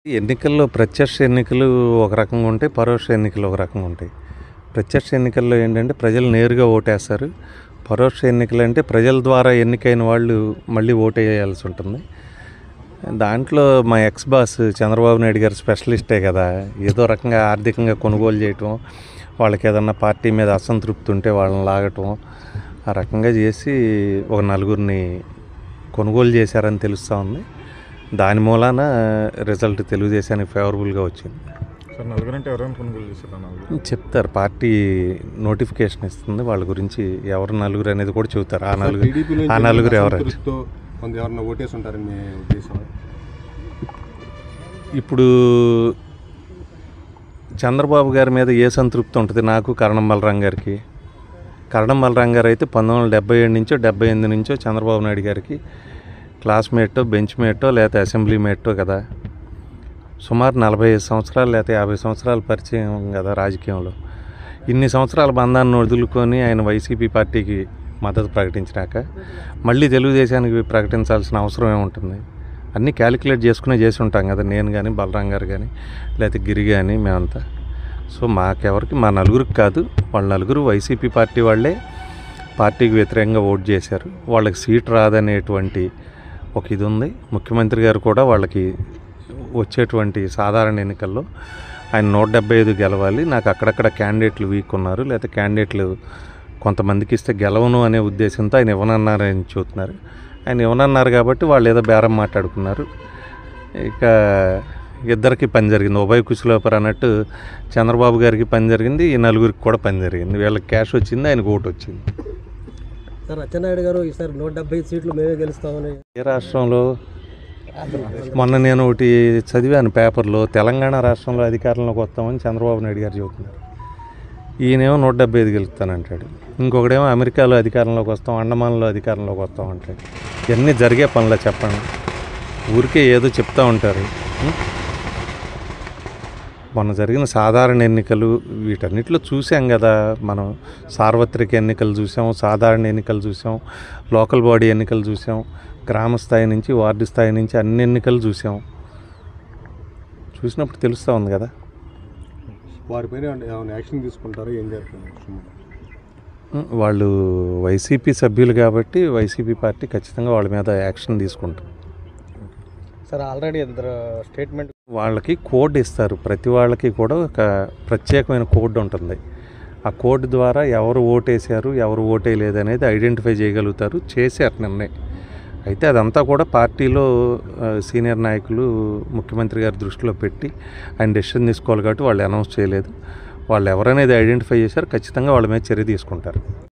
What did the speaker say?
ఎన్నికల్లో ప్రత్యక్ష ఎన్నికలు ఒక రకంగా ఉంటాయి పరోక్ష ఎన్నికలు ఒక రకంగా ఉంటాయి ప్రత్యక్ష ఎన్నికల్లో ఏంటంటే ప్రజలు నేరుగా ఓటేస్తారు పరోక్ష ఎన్నికలు అంటే ప్రజల ద్వారా ఎన్నికైన వాళ్ళు మళ్ళీ ఓటు వేయాల్సి ఉంటుంది దాంట్లో మా ఎక్స్ బాస్ చంద్రబాబు నాయుడు గారు స్పెషలిస్టే కదా ఏదో రకంగా ఆర్థికంగా కొనుగోలు చేయటం వాళ్ళకి ఏదన్నా పార్టీ మీద అసంతృప్తి ఉంటే వాళ్ళని లాగటం ఆ రకంగా చేసి ఒక నలుగురిని కొనుగోలు చేశారని తెలుస్తూ ఉంది దాని మూలాన రిజల్ట్ తెలుగుదేశానికి ఫేవరబుల్గా వచ్చింది సార్ నలుగురు అంటే ఎవరైనా కొనుగోలు చేశారు నలుగురు చెప్తారు పార్టీ నోటిఫికేషన్ ఇస్తుంది వాళ్ళ గురించి ఎవరు నలుగురు అనేది కూడా చెబుతారు ఆ నలుగురు టీడీపీ నుంచి ఆ నలుగురు ఎవరు అసంతృప్తితో కొంత ఎవరన్నా ఓటేసి ఉంటారని మీ ఉద్దేశం ఇప్పుడు చంద్రబాబు గారి మీద ఏ సంతృప్తి ఉంటుంది నాకు కరణం బలరాం గారికి కరణం బలరాం గారు అయితే పంతొమ్మిది వందల డెబ్బై ఏడు నుంచో డెబ్బై ఎనిమిది నుంచో చంద్రబాబు నాయుడు గారికి క్లాస్మేటో బెంచ్ మేటో లేకపోతే అసెంబ్లీ మేటో కదా సుమారు నలభై ఐదు సంవత్సరాలు లేకపోతే యాభై సంవత్సరాల పరిచయం కదా రాజకీయంలో ఇన్ని సంవత్సరాల బంధాన్ని వదులుకొని ఆయన వైసీపీ పార్టీకి మద్దతు ప్రకటించినాక మళ్ళీ తెలుగుదేశానికి ప్రకటించాల్సిన అవసరం ఏముంటుంది అన్నీ క్యాలిక్యులేట్ చేసుకునే చేసి ఉంటాం కదా నేను కానీ బలరాం గారు కానీ లేకపోతే గిరి కానీ మేమంతా సో మాకెవరికి మా నలుగురికి కాదు వాళ్ళ నలుగురు వైసీపీ పార్టీ వాళ్ళే పార్టీకి వ్యతిరేకంగా ఓట్ చేశారు వాళ్ళకి సీట్ రాదనేటువంటి ఒక ఇది ఉంది ముఖ్యమంత్రి గారు కూడా వాళ్ళకి వచ్చేటువంటి సాధారణ ఎన్నికల్లో ఆయన నూట డెబ్బై ఐదు గెలవాలి నాకు అక్కడక్కడ క్యాండిడేట్లు వీక్ ఉన్నారు లేకపోతే క్యాండిడేట్లు కొంతమందికి ఇస్తే గెలవను అనే ఉద్దేశంతో ఆయన ఇవ్వనన్నారని చూస్తున్నారు ఆయన ఇవ్వనన్నారు కాబట్టి వాళ్ళు ఏదో బేరం మాట్లాడుకున్నారు ఇక ఇద్దరికి పని జరిగింది ఉభయ కుశలోపర్ అన్నట్టు చంద్రబాబు గారికి పని జరిగింది ఈ నలుగురికి కూడా పని జరిగింది వీళ్ళకి క్యాష్ వచ్చింది ఆయనకు ఓటు వచ్చింది సార్ అచ్చెన్నాయుడు గారు ఈసారి నూట డెబ్బై సీట్లు మేమే గెలుస్తామని ఏ రాష్ట్రంలో మొన్న నేను ఒకటి చదివాను పేపర్లో తెలంగాణ రాష్ట్రంలో అధికారంలోకి వస్తామని చంద్రబాబు నాయుడు గారు చెబుతున్నారు ఈయనేమో నూట డెబ్బై ఐదు గెలుస్తానంటాడు ఇంకొకడేమో అమెరికాలో అధికారంలోకి వస్తాం అండమాన్లో అధికారంలోకి వస్తాం అంటాడు ఇవన్నీ జరిగే పనులే చెప్పండి ఊరికే ఏదో చెప్తా ఉంటారు ఉం? మొన్న జరిగిన సాధారణ ఎన్నికలు వీటన్నిటిలో చూసాం కదా మనం సార్వత్రిక ఎన్నికలు చూసాం సాధారణ ఎన్నికలు చూసాం లోకల్ బాడీ ఎన్నికలు చూసాం గ్రామ స్థాయి నుంచి వార్డు స్థాయి నుంచి అన్ని ఎన్నికలు చూసాం చూసినప్పుడు తెలుస్తూ ఉంది కదా వారిపైన ఏమైనా యాక్షన్ తీసుకుంటారో ఏం చేస్తారు ఉం, వాళ్ళు వైసీపీ సభ్యులు కాబట్టి వైసీపీ పార్టీ ఖచ్చితంగా వాళ్ళ మీద యాక్షన్ తీసుకుంటాం సార్ ఆల్రెడీ ఇద్దరు స్టేట్మెంట్ వాళ్ళకి కోడ్ ఇస్తారు ప్రతి వాళ్ళకి కూడా ఒక ప్రత్యేకమైన కోడ్ ఉంటుంది ఆ కోడ్ ద్వారా ఎవరు ఓటేశారు ఎవరు ఓటేయలేదు అనేది ఐడెంటిఫై చేయగలుగుతారు చేశారు నిన్నే అయితే అదంతా కూడా పార్టీలో ఆ, సీనియర్ నాయకులు ముఖ్యమంత్రి గారి దృష్టిలో పెట్టి ఆయన డెసిషన్ తీసుకోవాలి కాబట్టి వాళ్ళు అనౌన్స్ చేయలేదు వాళ్ళు ఎవరనేది ఐడెంటిఫై చేశారు ఖచ్చితంగా వాళ్ళ మీద చర్య తీసుకుంటారు